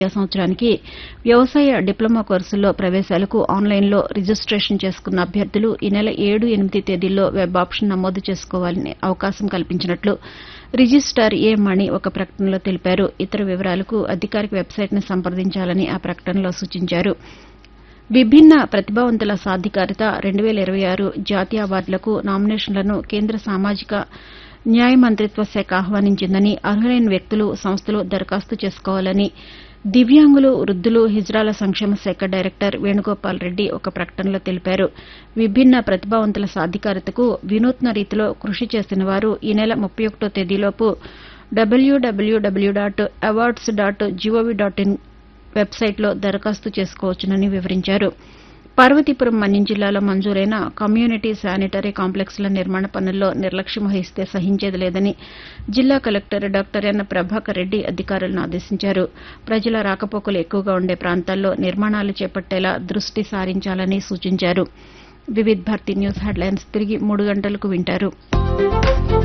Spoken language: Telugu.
విద్యా సంవత్సరానికి వ్యవసాయ డిప్లొమా కోర్సుల్లో ప్రవేశాలకు ఆన్లైన్లో రిజిస్టేషన్ చేసుకున్న అభ్యర్థులు ఈ నెల ఏడు ఎనిమిది తేదీల్లో వెబ్ ఆప్షన్ నమోదు చేసుకోవాలని అవకాశం కల్పించినట్లు రిజిస్టార్ ఏ మణి ఒక ప్రకటనలో తెలిపారు ఇతర వివరాలకు అధికారిక వెబ్సైట్ను సంప్రదించాలని ఆ ప్రకటనలో సూచించారు విభిన్న ప్రతిభావంతుల సాధికారిత రెండు వేల ఇరవై ఆరు జాతీయ అవార్డులకు నామినేషన్లను కేంద్ర సామాజిక న్యాయ మంత్రిత్వ శాఖ ఆహ్వానించిందని అర్హులైన వ్యక్తులు సంస్థలు దరఖాస్తు చేసుకోవాలని దివ్యాంగులు వృద్దులు హిజ్రాల సంక్షేమ శాఖ డైరెక్టర్ వేణుగోపాల్ రెడ్డి ఒక ప్రకటనలో తెలిపారు విభిన్న ప్రతిభావంతుల సాధికారతకు వినూత్న రీతిలో కృషి చేసిన వారు ఈ నెల ముప్పై ఒకటో తేదీలోపు WWW dot awards dot GOV dot IN వెబ్సైట్లో దరఖాస్తు చేసుకోవచ్చునని వివరించారు పార్వతీపురం మన్యం జిల్లాలో మంజూరైన కమ్యూనిటీ శానిటరీ కాంప్లెక్స్ల నిర్మాణ పనుల్లో నిర్లక్ష్యం వహిస్తే సహించేది లేదని జిల్లా collector doctor N Prabhakar Reddy అధికారులను ఆదేశించారు ప్రజల రాకపోకలు ఎక్కువగా ఉండే ప్రాంతాల్లో నిర్మాణాలు చేపట్టేలా దృష్టి సారించాలని సూచించారు వివిధ్ భారతి న్యూస్ హెడ్లైన్స్ తిరిగి మూడు గంటలకు వింటారు